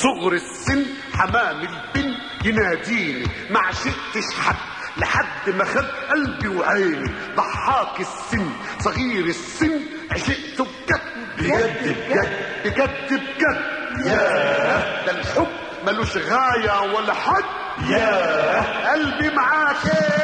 صغر السن حمام البن يناديني ما عشقتش حد لحد ما خد قلبي وعيني ضحاك السن صغير السن عشقته بجد بجد بجد بجد بجد ياه ده الحب ملوش غاية ولا حد ياه قلبي معاك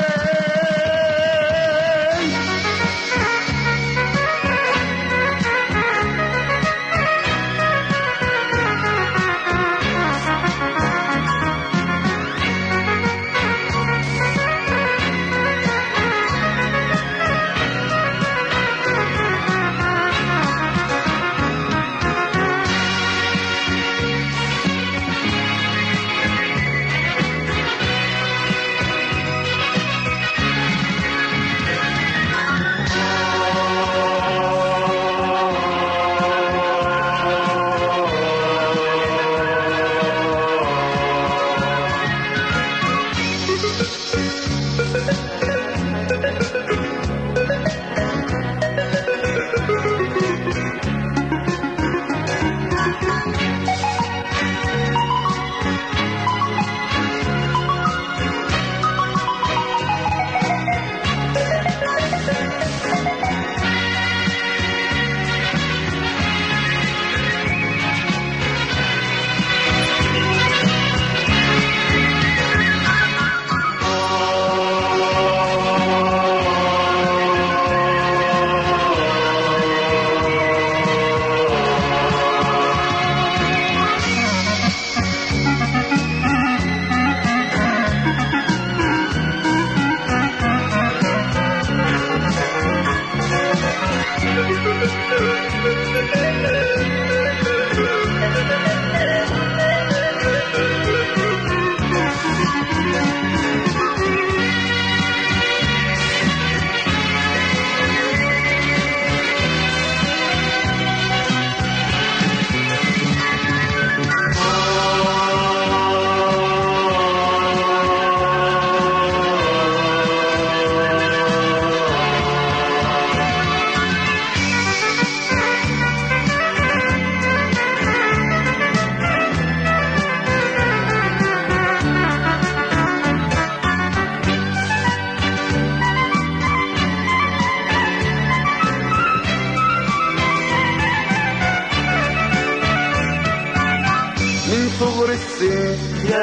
من صغر السن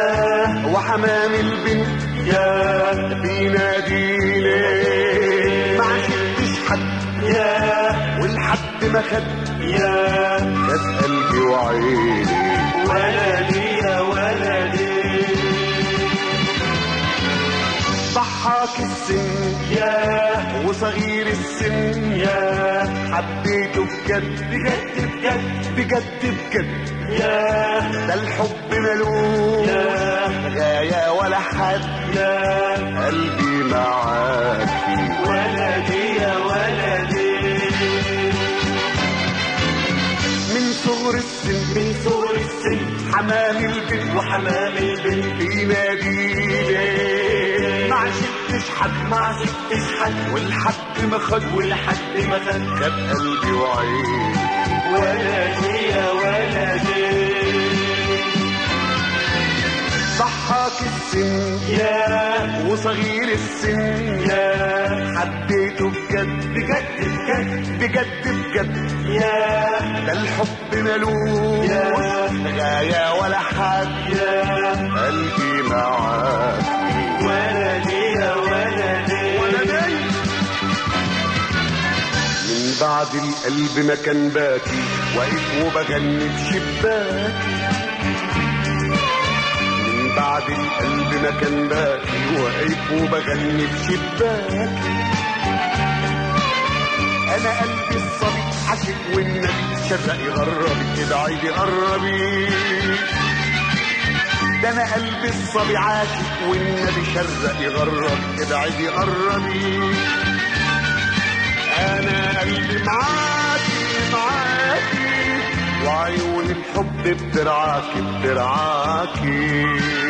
يا وحمام البنت يا بيناديني ما عشقتش حد يا والحد ما خد يا خد قلبي وعيني ولدي يا ولدي ضحاك السن يا وصغير السن يا حبيته بجد بجد بجد بجد بجد يا ده الحب ملوش يا غاية ولا حد يا قلبي معاكي ولدي يا ولدي من صغر السن من صغر السن حمام البنت وحمام البنت بيناديني ما عشقتش حد ما عشقتش حد والحد ما خد والحد ما خد خد قلبي وعيني ولدي يا ولدي ضحاك السن يا وصغير السن يا حبيته بجد بجد بجد بجد بجد يا ده الحب ملوش يا غاية ولا حد يا قلبي معاك ولدي يا ولدي ولدي من بعد القلب ما كان باكي واقف وبغني بشباكي من بعد القلب ما كان باكي واقف وبغني بشباكي انا قلبي الصبي عاشق والنبي شرقي غربي ابعدي قربي ده انا قلبي الصبي عاشق والنبي شرقي غربي ابعدي قربي انا قلبي معاكي معاكي وعيون الحب بترعاكي بترعاكي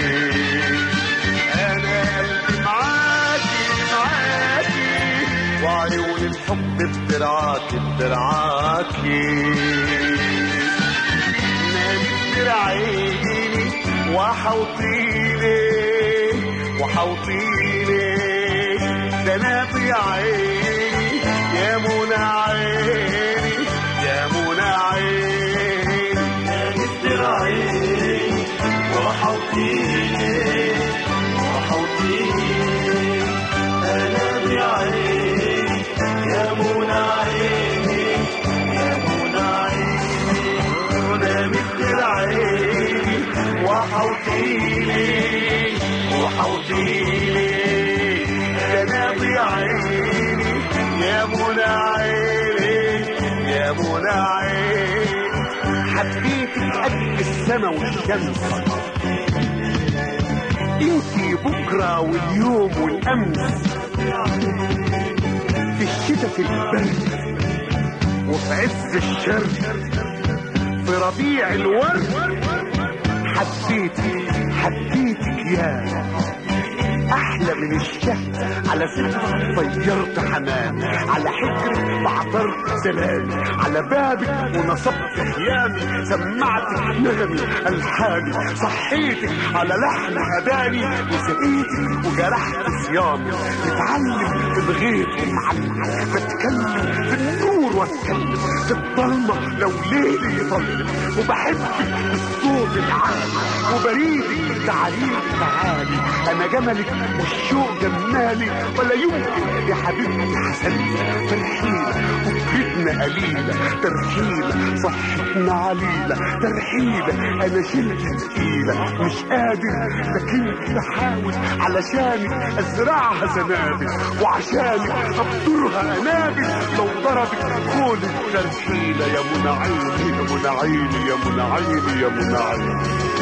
انا قلبي معاكي معاكي وعيون الحب بترعاكي بترعاكي نامت مثل عيني وحوطيني وحوطيني تنابي عيني يا منى عيني يا منى عيني مثل عيني وحوطيني وحوطيني أنا بعيني يا منى عيني يا منى عيني أنا مثل عيني وحوطيني وحوطيني تنابي عيني يا منى عيني يا منى عيني حبيتك قبل السما والشمس انتي بكرة واليوم والأمس في الشتاء في البرد وفي عز الشر في ربيع الورد حبيتك حبيتك يا احلى من الشهد على سنة طيرت حمام على حجرك بعطرت سلام على بابك ونصبت خيامي سمعتك نغمي الحاني صحيتك على لحن هداني وسقيتك وجرحت صيامي بتعلم في الغيط ومعلم بتكلم في النور واتكلم في الضلمه لو ليلي يطلم وبحبك بالصوت العالي وبريدك تعاليك تعالي انا جملك والشوق جمالي ولا يمكن يا حبيبتي حسنتي ترحيلة وفكرتنا قليلة ترحيلة صحتنا عليلة ترحيلة انا شلت تقيلة مش قادر لكن بحاول علشانك ازرعها زنابل وعشانك ابطرها انابل لو ضربت كل الترحيلة يا منى عيني يا منى عيني يا منى عيني يا منى عيني